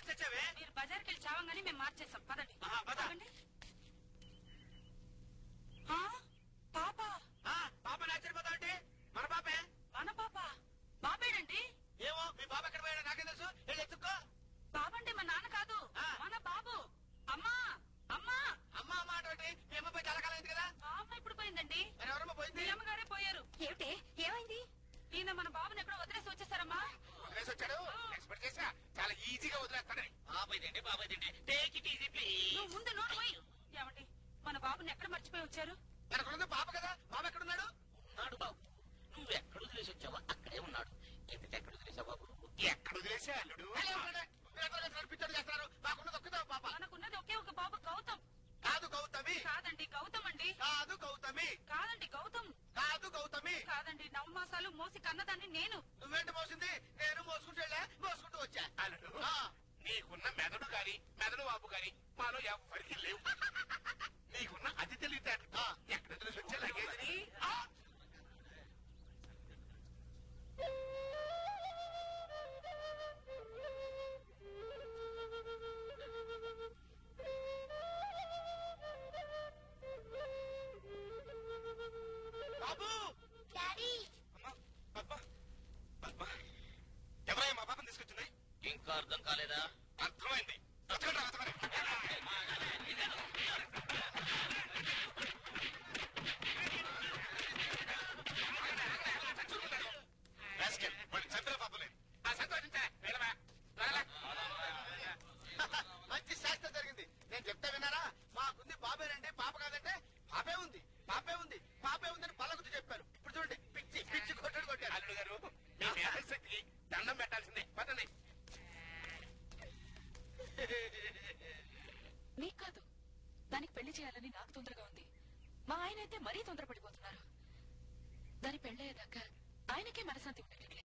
మార్చొచ్చావే మీరు బజార్కి వెళ్ళి చావంగానే మేము మార్చేసాం పదండి ఆహా, పద. ఆగండి. ఆ, పాప ఆ, పాప ఆశ్చర్యపోతా అంటే మన పాపే మన పాప బాబేడండి ఏమో మీ పాప ఎక్కడ పోయాడో నాకేం తెలుసు వెళ్ళి ఎత్తుక్కో బాబండి మా నాన్న కాదు ఆ. మన బాబు అమ్మా అమ్మా అమ్మ అమ్మ అటువంటి మీ అమ్మ పోయి చాలా కాలం అయింది కదా మా అమ్మ ఇప్పుడు పోయిందండి మరి ఎవరమ్మ పోయింది మీ అమ్మగారే పోయారు ఏమిటి ఏమైంది ఈయన మన బాబుని ఎక్కడో వదిలేసి వచ్చేసారమ్మా వదిలేసి వచ్చాడు ఎక్స్పెక్ట్ చేసా చాలా ఈజీగా వదిలేస్తానని బాబాయ్ తిండి బాబాయ్ తిండి టేక్ ఇట్ ఈజీ ప్లీజ్ నువ్వు ముందు నోరు పోయి ఏమండి మన బాబుని ఎక్కడ మర్చిపోయి వచ్చారు మనకున్నది పాప కదా పాప ఎక్కడున్నాడు ఉన్నాడు బాబు నువ్వు ఎక్కడ వదిలేసి వచ్చావో అక్కడే ఉన్నాడు ఎందుకు ఎక్కడ వదిలేసావు బాబు ఎక్కడ వదిలేసా అల్లుడు పిచ్చోడు చేస్తారు మాకున్నది ఒక్కదే ఒక పాప మనకున్నది ఒకే ఒక బాబు గౌతమ్ కాదు గౌతమి కాదండి గౌతమ్ అండి కాదు గౌతమి కాదండి గౌతమ్ కాదు గౌతమి కాదండి నవమాసాలు మోసి కన్నదాన్ని నేను నువ్వేంటి మోసింది నేను మోసుకుంటూ వెళ్ళా మోసుకుంటూ వచ్చా అల్లుడు నీకున్న మెదడు గాని మెదడు వాపు గాని మాలో ఎవరికి లేవు నీకున్న అతి తెలివితేటలు ఎక్కడ తెలిసి వచ్చే లగేజ్ని ఆ! బాబు డాడీ పద్మ పద్మ ఎవరయ్యా మా పాపని తీసుకొచ్చింది ఇంకా అర్థం కాలేదా అర్థమైంది వెతకండి రా, వెతకండి. రాస్కెల్, వాడిని చంపిన పాపలే. ఆ సంతోషించా, వెళ్ళవా, వెళ్ళవా. మంచి శాస్త్రం జరిగింది నేను చెప్తే విన్నారా మాకుంది బాబేనండి పాప కాదంటే పాపే ఉంది పాపే ఉంది పాపే ఉందని పలకుతూ చెప్పారు ఇప్పుడు చూడండి పిచ్చి పిచ్చి కొట్టడు కొట్టారు అల్లుడు గారు మీ మేధశక్తికి దండం పెట్టాల్సిందే పదండి మీకు కాదు దానికి పెళ్లి చేయాలని నాకు తొందరగా ఉంది మా ఆయన అయితే మరీ తొందరపడిపోతున్నారు దాని పెళ్ళయ్యేదాకా ఆయనకే మనశాంతి ఉండట్లేదు